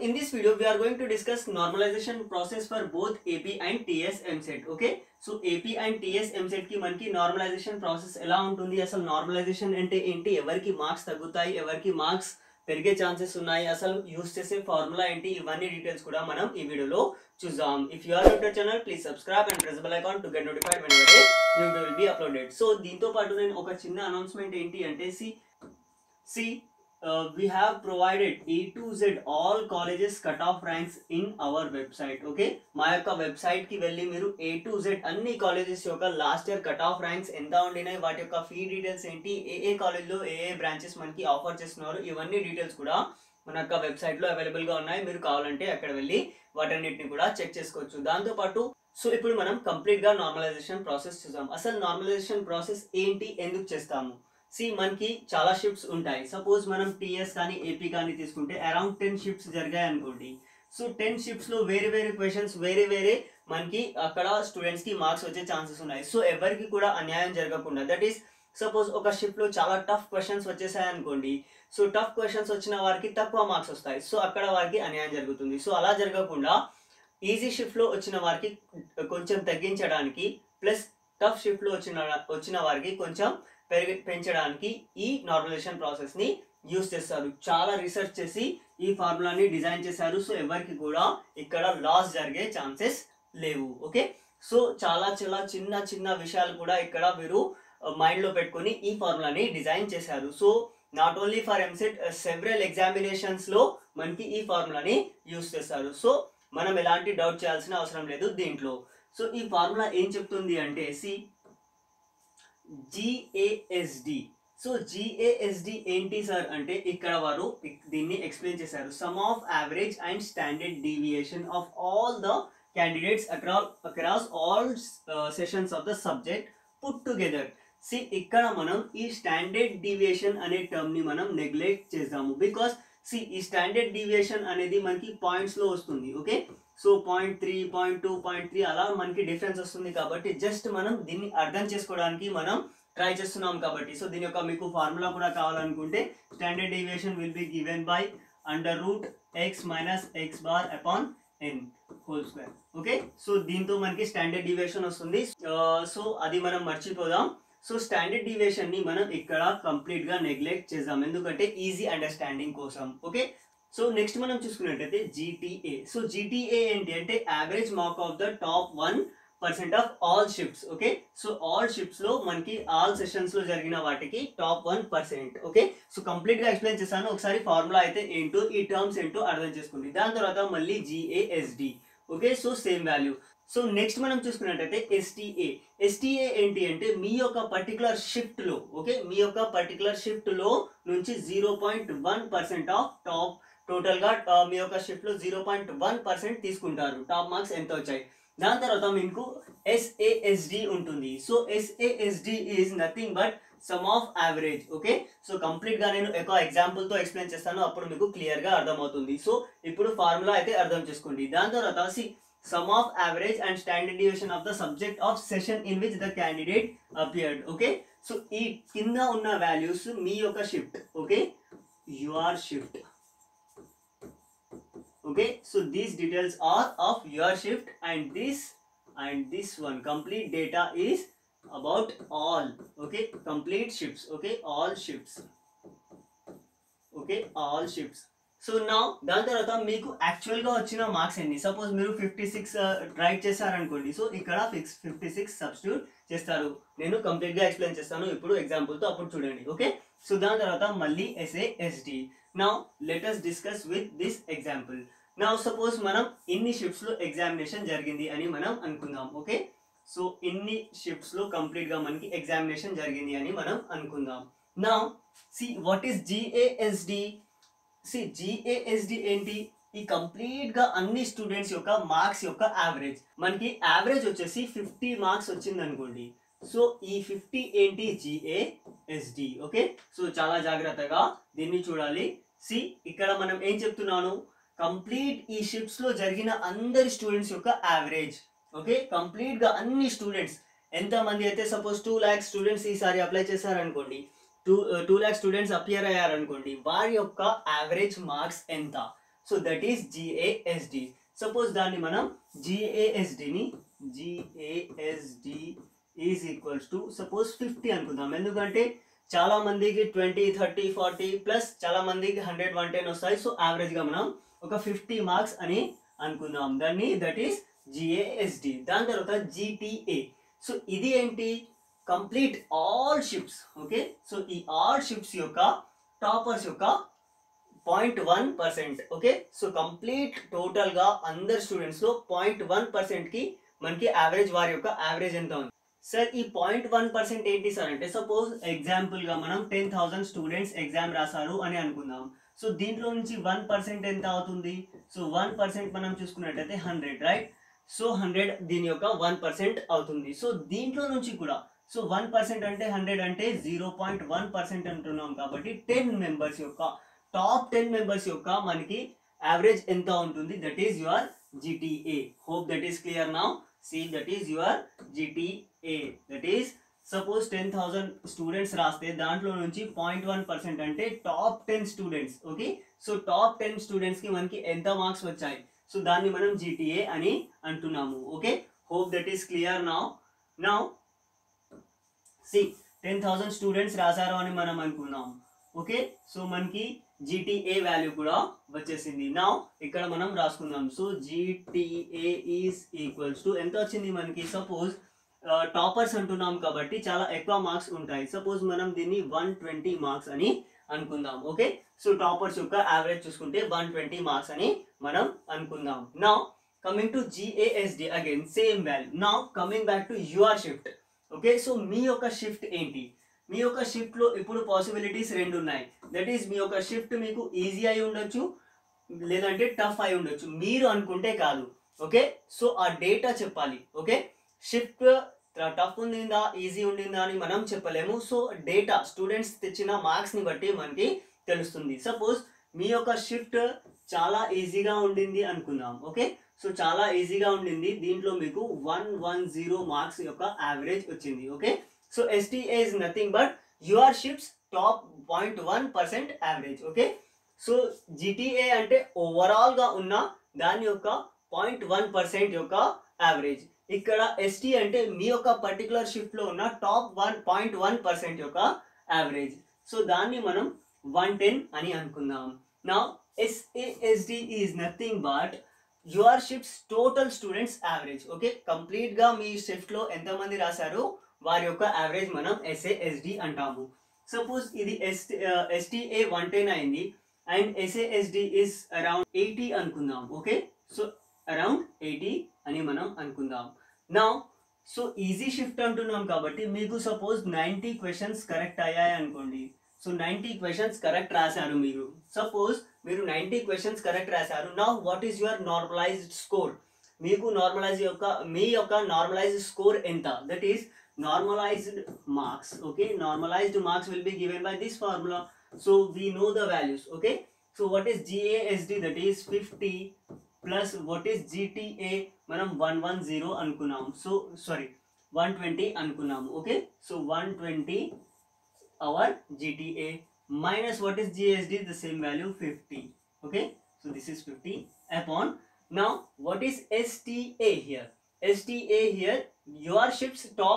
in this video we are going to discuss normalization process for both AP and TS MSET okay so AP and TS MSET కి మనకి normalisation process ఎలా ఉంటుంది అసలు normalisation అంటే ఏంటి ఎవరికి marks తగ్గుతాయి ఎవరికి మార్క్స్ పెరిగే ఛాన్సెస్ ఉన్నాయి అసలు యూస్ చేసే ఫార్ములా ఏంటి ఇవన్నీ డీటెయిల్స్ కూడా మనం ఈ వీడియోలో చూద్దాం if you are new to channel please subscribe and press bell icon to get notified whenever new video will be uploaded so దీంతో పాటు నేను ఒక చిన్న అనౌన్స్మెంట్ ఏంటి అంటే see see we have provided A to Z all colleges cut off ranks in our website okay మా యొక్క website కి వెళ్ళి మీరు ఏ టు జెడ్ అన్ని కాలేజెస్ యొక్క last year cut off ranks ఎంత ఉండినాయి వాటి యొక్క ఫీ డీటెయిల్స్ ఏంటి ఏ ఏ కాలేజ్లో ఏ ఏ బ్రాంచెస్ మనకి ఆఫర్ చేస్తున్నారు ఇవన్నీ డీటెయిల్స్ కూడా మన యొక్క వెబ్సైట్ లో అవైలబుల్ గా ఉన్నాయి మీరు కావాలంటే అక్కడ వెళ్ళి వాటన్నిటిని కూడా చెక్ చేసుకోవచ్చు దాంతో పాటు సో ఇప్పుడు మనం కంప్లీట్ గా నార్మలైజేషన్ ప్రాసెస్ చూద్దాం అసలు నార్మలైజేషన్ ప్రాసెస్ ఏంటి ఎందుకు చేస్తాము సి మనకి చాలా షిఫ్ట్స్ ఉంటాయి సపోజ్ మనం టీఎస్ కానీ ఏపీ కానీ తీసుకుంటే అరౌండ్ టెన్ షిఫ్ట్స్ జరిగాయి అనుకోండి సో టెన్ షిఫ్ట్స్ లో వేరే వేరే క్వశ్చన్స్ వేరే వేరే మనకి అక్కడ స్టూడెంట్స్ కి మార్క్స్ వచ్చే ఛాన్సెస్ ఉన్నాయి సో ఎవరికి కూడా అన్యాయం జరగకుండా దట్ ఈస్ సపోజ్ ఒక షిఫ్ట్ లో చాలా టఫ్ క్వశ్చన్స్ వచ్చేసాయి అనుకోండి సో టఫ్ క్వశ్చన్స్ వచ్చిన వారికి తక్కువ మార్క్స్ వస్తాయి సో అక్కడ వారికి అన్యాయం జరుగుతుంది సో అలా జరగకుండా ఈజీ షిఫ్ట్ లో వచ్చిన వారికి కొంచెం తగ్గించడానికి ప్లస్ టఫ్ షిఫ్ట్ లో వచ్చిన వచ్చిన వారికి కొంచెం పెరిగి పెంచడానికి ఈ నార్మలైజేషన్ ప్రాసెస్ ని యూస్ చేస్తారు చాలా రీసెర్చ్ చేసి ఈ ఫార్ములాని డిజైన్ చేశారు సో ఎవరికి కూడా ఇక్కడ లాస్ జరిగే ఛాన్సెస్ లేవు ఓకే సో చాలా చాలా చిన్న చిన్న విషయాలు కూడా ఇక్కడ మీరు మైండ్ లో పెట్టుకొని ఈ ఫార్ములాని డిజైన్ చేశారు so not only for EAMCET several examinations లో మనకి ఈ ఫార్ములాని యూస్ చేస్తారు సో మనం ఎలాంటి డౌట్ చేయాల్సిన అవసరం లేదు దీంట్లో సో ఈ ఫార్ములా ఏం చెప్తుంది అంటే సి జిఏఎస్డి సో జిఏఎస్డి ఏంటి సార్ అంటే ఇక్కడ వారు దీన్ని ఎక్స్ప్లెయిన్ చేశారు sum of average and standard deviation of all the candidates across across all sessions of the subject put together see ఇక్కడ మనం ఈ స్టాండర్డ్ డీవియేషన్ అనే టర్మ్ ని మనం నెగ్లెక్ట్ చేద్దాము బికాస్ సి ఈ స్టాండర్డ్ డీవియేషన్ అనేది మనకి పాయింట్స్ లో వస్తుంది okay so point three point two point three అలా మనకి డిఫరెన్స్ వస్తుంది కాబట్టి జస్ట్ మనం దీన్ని అర్థం చేసుకోవడానికి మనం ట్రై చేస్తున్నాం కాబట్టి సో దీని యొక్క మీకు ఫార్ములా కూడా కావాలనుకుంటే standard deviation will be given by under root x minus x bar upon n whole square okay so దీంతో మనకి స్టాండర్డ్ డీవియేషన్ వస్తుంది సో అది మనం మర్చిపోదాం సో స్టాండర్డ్ డీవియేషన్ ని మనం ఇక్కడ కంప్లీట్ గా నెగ్లెక్ట్ చేద్దాం ఎందుకంటే ఈజీ అండర్స్టాండింగ్ కోసం ఓకే సో నెక్స్ట్ మనం చూసుకున్నట్టయితే జీటీఏ సో జీటీఏ ఏంటి అంటే average mark of the top one percent of all shifts okay so all shifts లో మనకి ఆల్ సెషన్స్ లో జరిగిన వాటికి top one percent okay so complete గా ఎక్స్ప్లెయిన్ చేశాను ఒకసారి ఫార్ములా అయితే ఏంటో ఈ టర్మ్స్ ఏంటో అర్థం చేసుకోండి దాని తర్వాత మళ్ళీ GASD okay so same value so next మనం చూసుకున్నట్టయితే ఎస్టీఏ ఎస్టీఏ ఏంటి అంటే మీ యొక్క పర్టికులర్ షిఫ్ట్ లో ఓకే మీ యొక్క పర్టికులర్ షిఫ్ట్ లో నుంచి zero point one percent of top total గా మీ యొక్క షిఫ్ట్ లో జీరో పాయింట్ వన్ పర్సెంట్ తీసుకుంటారు టాప్ మార్క్స్ ఎంత వచ్చాయి దాని తర్వాత మీకు ఎస్ఏఎస్డి ఉంటుంది so SASD is nothing but sum of average okay so complete గా నేను ఒక ఎగ్జాంపుల్ తో ఎక్స్ప్లెయిన్ చేస్తాను అప్పుడు మీకు క్లియర్ గా అర్థమవుతుంది సో ఇప్పుడు ఫార్ములా అయితే అర్థం చేసుకోండి దాని తర్వాత see sum of average and standard division of the subject of session in which the candidate appeared okay so ఈ కింద ఉన్న వాల్యూస్ మీ యొక్క shift okay your shift okay so these details are of your shift and this and this one complete data is about all okay complete shifts okay all shifts okay all shifts so నా దాని తర్వాత మీకు actual గా వచ్చిన marks ఎన్ని suppose మీరు fifty six write చేశారనుకోండి so ఇక్కడ ఫిక్స్ ఫిఫ్టీ సిక్స్ సబ్స్టిట్యూట్ చేస్తారు నేను కంప్లీట్ గా ఎక్స్ప్లెయిన్ చేస్తాను ఇప్పుడు ఎగ్జాంపుల్ తో అప్పుడు చూడండి ఓకే సో దాని తర్వాత మళ్ళీ SASD now let us discuss with this example now suppose మనం ఇన్ని షిఫ్ట్స్ లో ఎగ్జామినేషన్ జరిగింది అని మనం అనుకుందాం ఓకే సో ఇన్ని షిఫ్ట్స్ లో కంప్లీట్ గా మనకి ఎగ్జామినేషన్ జరిగింది అని మనం అనుకుందాం now see what is GASD see GASD ఏంటి ఈ కంప్లీట్ గా అన్ని స్టూడెంట్స్ యొక్క మార్క్స్ యొక్క యావరేజ్ మనకి యావరేజ్ వచ్చేసి ఫిఫ్టీ మార్క్స్ వచ్చింది అనుకోండి సో ఈ ఫిఫ్టీ ఏంటి జిఏఎస్డి ఓకే సో చాలా జాగ్రత్తగా దీన్ని చూడాలి సి ఇక్కడ మనం ఏం చెప్తున్నాను కంప్లీట్ ఈ షిఫ్ట్స్ లో జరిగిన అందరి స్టూడెంట్స్ యొక్క యావరేజ్ ఓకే కంప్లీట్ గా అన్ని స్టూడెంట్స్ ఎంత మంది అయితే సపోజ్ టూ ల్యాక్స్ స్టూడెంట్స్ ఈసారి అప్లై చేశారనుకోండి two two lakh students appear అయ్యారనుకోండి వారి యొక్క యావరేజ్ మార్క్స్ ఎంత so that is GASD suppose దాన్ని మనం జిఏఎస్డిని GASD is equals to suppose fifty అనుకుందాం ఎందుకంటే చాలా మందికి ట్వంటీ థర్టీ ఫార్టీ ప్లస్ చాలా మందికి హండ్రెడ్ వన్ టెన్ వస్తాయి సో యావరేజ్గా మనం ఒక ఫిఫ్టీ మార్క్స్ అని అనుకుందాం దాన్ని దట్ ఈస్ జిఏఎస్డి దాని తర్వాత జిటిఏ సో ఇది ఏంటి complete all ships okay so ఈ ఆల్ షిప్స్ యొక్క టాపర్స్ యొక్క point one percent okay so complete టోటల్గా అందరు స్టూడెంట్స్లో పాయింట్ వన్ పర్సెంట్కి మనకి యావరేజ్ వారి యొక్క యావరేజ్ ఎంత ఉంది సార్ ఈ పాయింట్ వన్ పర్సెంట్ ఏంటి సార్ అంటే సపోజ్ ఎగ్జాంపుల్గా మనం టెన్ థౌసండ్ స్టూడెంట్స్ ఎగ్జామ్ రాశారు అని అనుకుందాం సో దీంట్లో నుంచి వన్ పర్సెంట్ ఎంత అవుతుంది సో వన్ పర్సెంట్ మనం చూసుకున్నట్టయితే హండ్రెడ్ రైట్ సో హండ్రెడ్ దీని యొక్క వన్ పర్సెంట్ అవుతుంది సో దీంట్లో నుంచి కూడా సో వన్ పర్సెంట్ అంటే హండ్రెడ్ అంటే జీరో పాయింట్ వన్ పర్సెంట్ అంటున్నాం కాబట్టి టెన్ మెంబర్స్ యొక్క టాప్ టెన్ మెంబర్స్ యొక్క మనకి యావరేజ్ ఎంత ఉంటుంది that is your GTA hope that is clear now see that is your GTA that is suppose ten thousand students రాస్తే దాంట్లో నుంచి పాయింట్ వన్ పర్సెంట్ అంటే top ten students okay so top ten స్టూడెంట్స్కి మనకి ఎంత marks వచ్చాయి so దాన్ని మనం జిటిఏ అని అంటున్నాము okay hope that is clear now now see ten thousand students రాశారు అని మనం అనుకున్నాం ఓకే సో మనకి జిటిఏ వాల్యూ కూడా వచ్చేసింది నా ఇక్కడ మనం రాసుకుందాం so GTA is equals to ఎంత వచ్చింది మనకి సపోజ్ టాపర్స్ అంటున్నాం కాబట్టి చాలా ఎక్కువ మార్క్స్ ఉంటాయి సపోజ్ మనం దీన్ని వన్ ట్వంటీ మార్క్స్ అని అనుకుందాం ఓకే సో టాపర్స్ యొక్క యావరేజ్ చూసుకుంటే వన్ ట్వంటీ మార్క్స్ అని మనం అనుకుందాం నా coming to GASD again same value నా coming back to your shift okay so మీ యొక్క షిఫ్ట్ ఏంటి మీ యొక్క షిఫ్ట్ లో ఇప్పుడు పాసిబిలిటీస్ రెండు ఉన్నాయి దట్ ఈస్ మీ యొక్క షిఫ్ట్ మీకు ఈజీ అయి ఉండొచ్చు లేదంటే టఫ్ అయి ఉండొచ్చు మీరు అనుకుంటే కాదు ఓకే సో ఆ డేటా చెప్పాలి ఓకే షిఫ్ట్ టఫ్ ఉండిందా ఈజీ ఉండిందా అని మనం చెప్పలేము సో డేటా స్టూడెంట్స్ తెచ్చిన మార్క్స్ ని బట్టి మనకి తెలుస్తుంది సపోజ్ మీ యొక్క షిఫ్ట్ చాలా ఈజీగా ఉండింది అనుకుందాం ఓకే సో చాలా ఈజీగా ఉండింది దీంట్లో మీకు వన్ వన్ జీరో మార్క్స్ యొక్క యావరేజ్ వచ్చింది okay so STA is nothing but your ships top point one percent average okay so GTA అంటే ఓవరాల్ గా ఉన్న దాని యొక్క పాయింట్ వన్ పర్సెంట్ యొక్క యావరేజ్ ఇక్కడ ఎస్టీ అంటే మీ యొక్క పర్టికులర్ షిఫ్ట్ లో ఉన్న top one point one percent యొక్క యావరేజ్ సో దాన్ని మనం వన్ టెన్ అని అనుకుందాం నా SASD is nothing but your shifts total students average okay complete గా మీ షిఫ్ట్ లో ఎంతమంది రాశారు వారి యొక్క యావరేజ్ మనం ఎస్ఏఎస్డి అంటాము సపోజ్ ఇది ఎస్ ఎస్టీఏ వన్ టెన్ అయింది and SASD is around eighty అనుకుందాం ఓకే సో అరౌండ్ ఎయిటీ అని మనం అనుకుందాం నా సో ఈజీ షిఫ్ట్ అంటున్నాం కాబట్టి మీకు సపోజ్ నైంటీ క్వశ్చన్స్ కరెక్ట్ అయ్యాయి అనుకోండి సో నైంటీ క్వశ్చన్స్ కరెక్ట్ రాశారు మీరు సపోజ్ మీరు నైంటీ క్వశ్చన్స్ కరెక్ట్ రాశారు నా what is your normalized score మీకు నార్మలైజ్ యొక్క మీ యొక్క నార్మలైజ్డ్ స్కోర్ ఎంత that is normalized marks okay normalized marks will be given by this formula so we know the values okay so what is gasd that is 50 plus what is gta మనం 110 అనుకున్నాం so sorry 120 అనుకున్నాము okay so 120 our gta minus what is gsd the same value 50 okay so this is 50 upon now what is sta here sta here your ship's top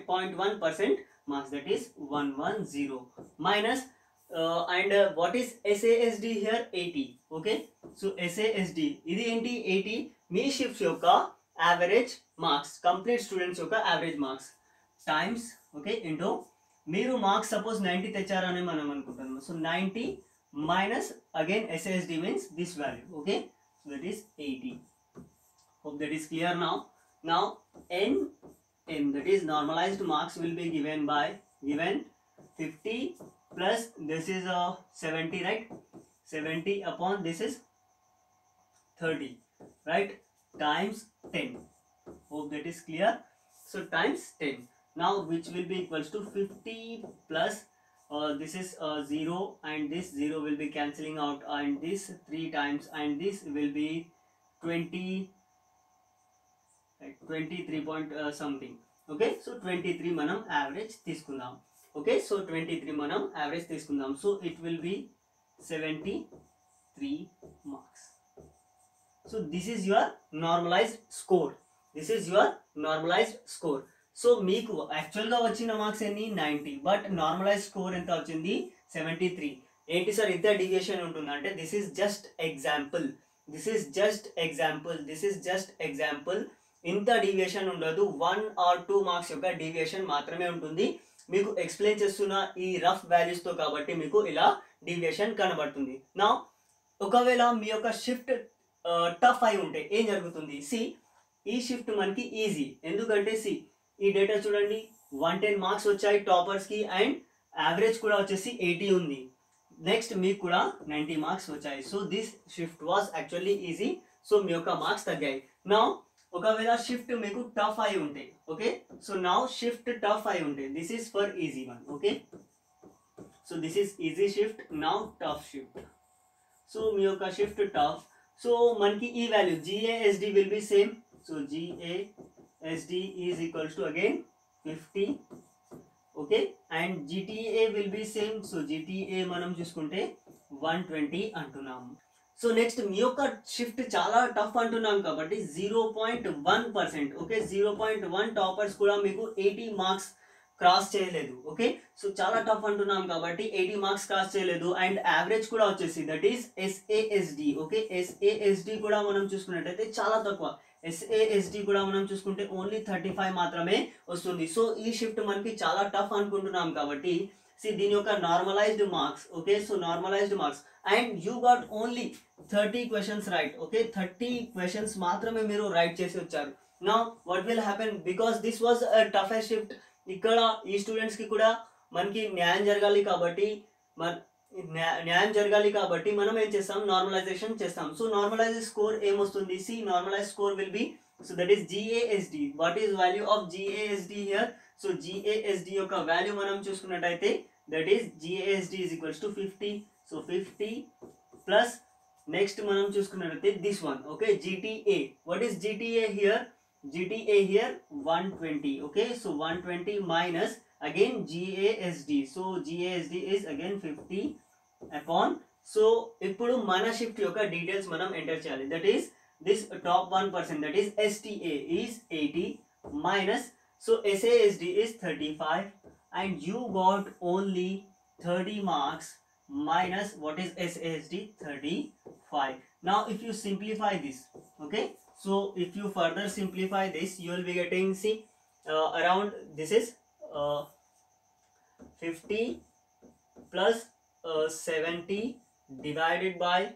0.1% marks that is 110 minus uh, and uh, what is SASD here 80 okay so SASD ఇది ఏంటి 80 మీ shifts యొక్క average marks complete students యొక్క average marks times okay into మీరు marks suppose ninety తెచ్చారని మనం అనుకుంటున్నాం so ninety minus again SSD means this value okay so that is eighty hope that is clear now now n n that is normalized marks will be given by given 50 plus this is a 70 right 70 upon this is 30 right times 10 hope that is clear so times 10 now which will be equals to 50 plus uh, this is uh, 0 and this 0 will be cancelling out and this 3 times and this will be 20 right 23 point uh, something okay so twenty three మనం average తీసుకుందాం okay so twenty three మనం average తీసుకుందాం so it will be seventy three marks so this is your normalized score this is your normalized score so మీకు యాక్చువల్గా వచ్చిన marks ఎన్ని ninety but normalise score ఎంత వచ్చింది సెవెంటీ త్రీ ఏంటి sir ఇంత డివియేషన్ ఉంటుంది అంటే this is just example this is just example this is just example ఇంత డీవియేషన్ ఉండదు వన్ ఆర్ టూ మార్క్స్ యొక్క డీవియేషన్ మాత్రమే ఉంటుంది మీకు ఎక్స్ప్లెయిన్ చేస్తున్న ఈ రఫ్ వాల్యూస్తో కాబట్టి మీకు ఇలా డీవియేషన్ కనబడుతుంది నా ఒకవేళ మీ యొక్క షిఫ్ట్ టఫ్ అయి ఉంటే ఏం జరుగుతుంది సి ఈ షిఫ్ట్ మనకి ఈజీ ఎందుకంటే సి ఈ డేటా చూడండి వన్ టెన్ మార్క్స్ వచ్చాయి టాపర్స్కి అండ్ యావరేజ్ కూడా వచ్చేసి ఎయిటీ ఉంది నెక్స్ట్ మీకు కూడా నైంటీ మార్క్స్ వచ్చాయి so this shift was actually easy so మీ యొక్క మార్క్స్ తగ్గాయి నా ఒకవేళ షిఫ్ట్ మీకు టఫ్ అయి ఉంటే okay so now shift tough అయి ఉంటే this is for easy one okay so this is easy shift now tough shift so మీ యొక్క షిఫ్ట్ టఫ్ సో మనకి ఈ value GASD will be same so GASD is equals to again fifty okay and GTA will be same so GTA మనం చూసుకుంటే one twenty అంటున్నాము so next మీ యొక్క shift చాలా టఫ్ అంటున్నాం కాబట్టి zero point one percent okay zero point one toppers కూడా మీకు ఎయిటీ మార్క్స్ క్రాస్ చేయలేదు ఓకే సో చాలా టఫ్ అంటున్నాం కాబట్టి ఎయిటీ మార్క్స్ క్రాస్ చేయలేదు అండ్ యావరేజ్ కూడా వచ్చేసి that is SASD okay SASD కూడా మనం చూసుకున్నట్టయితే చాలా తక్కువ ఎస్ఏఎస్డి కూడా మనం చూసుకుంటే ఓన్లీ థర్టీ ఫైవ్ మాత్రమే వస్తుంది సో ఈ షిఫ్ట్ మనకి చాలా టఫ్ అనుకుంటున్నాం కాబట్టి సి దీని యొక్క normalized marks okay so normalized marks and you got only thirty questions right okay thirty questions మాత్రమే మీరు రైట్ చేసి వచ్చారు నా what will happen because this was toughest shift ఇక్కడ ఈ స్టూడెంట్స్కి కూడా మనకి న్యాయం జరగాలి కాబట్టి మన న్యా- న్యాయం జరగాలి కాబట్టి మనం ఏం చేస్తాం నార్మలైజేషన్ చేస్తాం సో నార్మలైజ్ స్కోర్ ఏమొస్తుంది see normalize score will be so that is GASD what is value of GASD here so GASD యొక్క వాల్యూ మనం చూసుకున్నట్టయితే that is GASD is equals to fifty so fifty plus next మనం చూసుకున్నట్టయితే this one okay GTA what is GTA here GTA here 120 okay so 120 minus again GASD so GASD is again 50 upon so ఇప్పుడు మన shift యొక్క details మనం enter చేయాలి that is this top one percent that is STA is eighty minus so SASD is thirty five and you got only thirty marks minus what is SASD 35 now if you simplify this okay so if you further simplify this you will be getting see uh, around this is uh, 50 plus uh, 70 divided by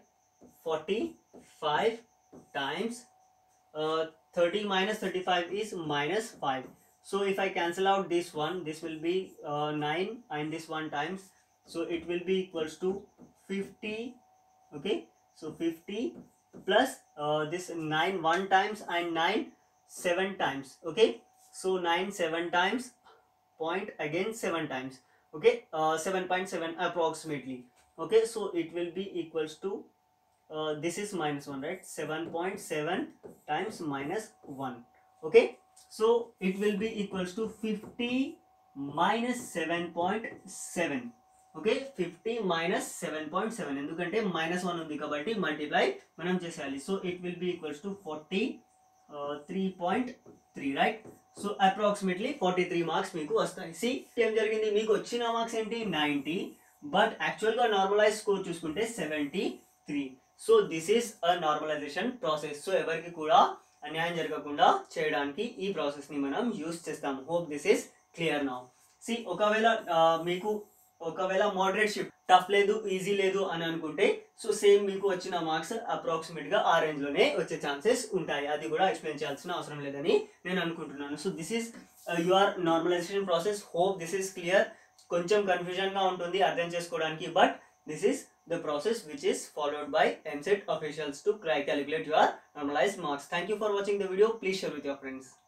45 times uh, 30 minus 35 is minus 5 so if I cancel out this one this will be uh, 9 and this one times so it will be equals to 50 okay so 50 plus uh, this 9 1 times and 9 7 times okay so 9 7 times point again 7 times okay uh, 7.7 approximately okay so it will be equals to uh, this is minus 1 right 7.7 times minus 1 okay so it will be equals to 50 minus 7.7 okay fifty minus seven point seven ఎందుకంటే minus one ఉంది కాబట్టి multiply మనం చేసేయాలి so it will be equals to forty three point three right so approximately forty three marks మీకు వస్తాయి see ఏం జరిగింది మీకు వచ్చిన మార్క్స్ ఏంటి నైంటీ బట్ యాక్చువల్గా నార్మలైజ్ స్కోర్ చూసుకుంటే seventy three so this is a normalization process so ఎవరికి కూడా అన్యాయం జరగకుండా చేయడానికి ఈ ప్రాసెస్ని మనం యూస్ చేస్తాం hope this is clear now see ఒకవేళ ఆ, మీకు ఒకవేళ మోడరేట్ షిఫ్ట్ టఫ్ లేదు ఈజీ లేదు అని అనుకుంటే సో సేమ్ మీకు వచ్చిన మార్క్స్ అప్రాక్సిమేట్ గా ఆ రేంజ్ లోనే వచ్చే ఛాన్సెస్ ఉంటాయి అది కూడా ఎక్స్ప్లెయిన్ చేయాల్సిన అవసరం లేదని నేను అనుకుంటున్నాను so this is your normalization process hope this is clear కొంచెం కన్ఫ్యూజన్ గా ఉంటుంది అర్థం చేసుకోవడానికి but this is the process which is followed by MSET officials to calculate your normalized marks. Thank you for watching the video. Please share with your friends.